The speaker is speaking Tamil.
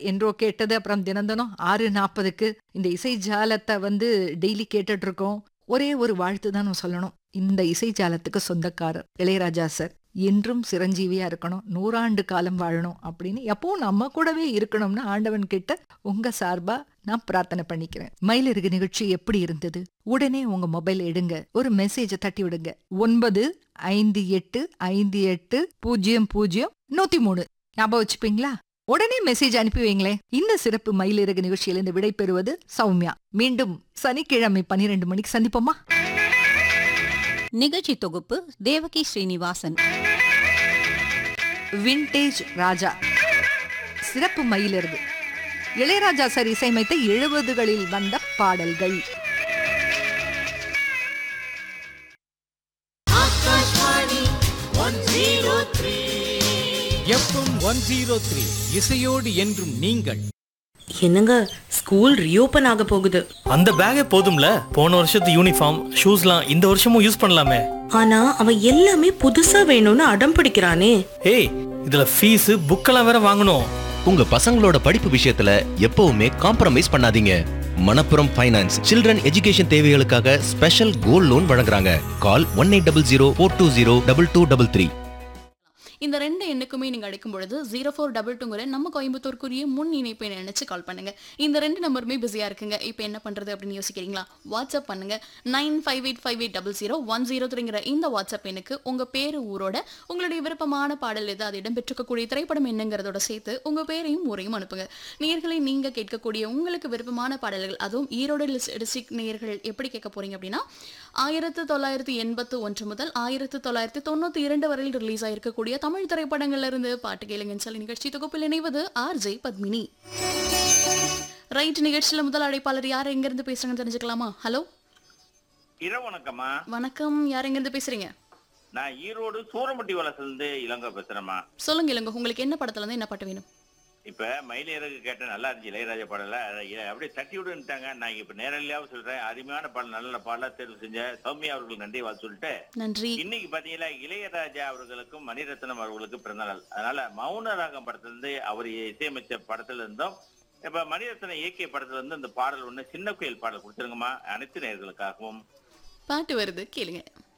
என்றோ கேட்டது அப்புறம் தினம் தினம் ஆறு நாற்பதுக்கு இந்த இசை ஜாலத்தை வந்து டெய்லி கேட்டுட்டு இருக்கோம் ஒரே ஒரு வாழ்த்து தான் நான் சொல்லணும் இந்த இசை ஜாலத்துக்கு சொந்தக்காரர் இளையராஜா சார் என்றும் சிரஞ்சீவியா இருக்கணும் நூறாண்டு காலம் வாழணும் அப்படின்னு எப்பவும் நம்ம கூடவே இருக்கணும்னு ஆண்டவன் கிட்ட உங்க சார்பா நான் பிரார்த்தனை பண்ணிக்கிறேன் மயிலிறகு நிகழ்ச்சி எப்படி இருந்தது உடனே உங்க மொபைல் எடுங்க ஒரு மெசேஜை தட்டி விடுங்க ஒன்பது ஐந்து எட்டு ஐந்து எட்டு பூஜ்ஜியம் பூஜ்ஜியம் நூத்தி மூணு ஞாபகம் வச்சுப்பீங்களா உடனே மெசேஜ் அனுப்பி வைங்களேன் இந்த சிறப்பு மயிலிறகு நிகழ்ச்சியிலிருந்து விடை பெறுவது சௌமியா மீண்டும் சனிக்கிழமை பன்னிரெண்டு மணிக்கு சந்திப்போமா நிகழ்ச்சி தொகுப்பு தேவகி ஸ்ரீனிவாசன் விண்டேஜ் ராஜா சிறப்பு மயிலிறகு இளையராஜா சார் இசையமைத்த எழுபதுகளில் வந்த பாடல்கள் எஃப்எம் ஒன் ஜீரோ த்ரீ இசையோடு என்றும் நீங்கள் என்னங்க ஸ்கூல் ரீஓபன் ஆக போகுது அந்த பேக்கே போதும்ல போன வருஷத்து யூனிஃபார்ம் ஷூஸ்லாம் இந்த வருஷமும் யூஸ் பண்ணலாமே ஆனா அவன் எல்லாமே புதுசா வேணும்னு அடம் பிடிக்கிறானே ஏய் இதுல ஃபீஸ் புக்கெல்லாம் வேற வாங்கணும் உங்க பசங்களோட படிப்பு விஷயத்துல எப்பவுமே காம்ப்ரமைஸ் பண்ணாதீங்க மணப்புரம் ஃபைனான்ஸ் சில்ட்ரன் எஜுகேஷன் தேவைகளுக்காக ஸ்பெஷல் கோல்ட் லோன் வழங்குறாங்க call one eight double zero four two zero double two double three இந்த ரெண்டு எண்ணுக்குமே நீங்க அழைக்கும் பொழுது ஜீரோ ஃபோர் டபுள் டூங்கிற நம்ம கோயம்புத்தூருக்குரிய முன் இணைப்பை நினைச்சு கால் பண்ணுங்க இந்த ரெண்டு நம்பருமே பிஸியா இருக்குங்க இப்போ என்ன பண்றது அப்படின்னு யோசிக்கிறீங்களா வாட்ஸ்அப் பண்ணுங்க nine five eight five eight double zero one zero த்ரீங்கிற இந்த வாட்ஸ்அப் எண்ணுக்கு உங்க பேரு ஊரோட உங்களுடைய விருப்பமான பாடல் எது அது இடம்பெற்றிருக்கக்கூடிய திரைப்படம் என்னங்கிறதோட சேர்த்து உங்க பேரையும் ஊரையும் அனுப்புங்க நேர்களை நீங்க கேட்கக்கூடிய உங்களுக்கு விருப்பமான பாடல்கள் அதுவும் ஈரோடு டிஸ்ட்ரிக்ட் நேர்கள் எப்படி கேட்க போறீங்க அப்படின்னா ஆயிரத்து தொள்ளாயிரத்தி எண்பத்து ஒன்று முதல் ஆயிரத்து தொள்ளாயிரத்தி தொண்ணூத்தி இரண்டு வரையில் ரிலீஸ் ஆயிருக்கக்கூடிய தமிழ் திரைப்படங்கள்ல இருந்து பாட்டு கேளுங்கன்னு சொல்லி நிகழ்ச்சி தொகுப்பில் இணைவது ஆர் ஜே பத்மினி ரைட் நிகழ்ச்சியில முதல் அழைப்பாளர் யார் எங்க இருந்து பேசுறாங்கன்னு தெரிஞ்சுக்கலாமா ஹலோ இரவு வணக்கம்மா வணக்கம் யார் எங்க இருந்து பேசுறீங்க நான் ஈரோடு சூரமட்டி வலசுல இருந்து இளங்கோ பேசுறேம்மா சொல்லுங்க இல்லைங்க உங்களுக்கு என்ன படத்துல இருந்து என்ன பாட்டு வேணும் இப்ப மயிலேறகு கேட்ட நல்லா இருந்துச்சு இளையராஜா பாடல அதை இ- அப்படியே தட்டி விடுன்ட்டாங்க நான் இப்ப நேரடியாவும் சொல்றேன் அருமையான பாடல் நல்ல பாடலா தேர்வு செஞ்ச சௌமியா அவர்கள் நன்றி வாழ்த்து சொல்லிட்டு நன்றி இன்னைக்கு பாத்தீங்கன்னா இளையராஜா அவர்களுக்கும் மணிரத்னம் அவர்களுக்கும் பிறந்த நாள் அதனால மௌன ராகம் படத்துல இருந்து அவர் இசையமைச்ச படத்துல இருந்தும் இப்ப மணிரத்னம் இயக்கிய படத்துல இருந்து இந்த பாடல் ஒண்ணு சின்ன கோயில் பாடல் கொடுத்துருங்கம்மா அனைத்து நேயர்களுக்காகவும் பாட்டு வருது கேளுங்க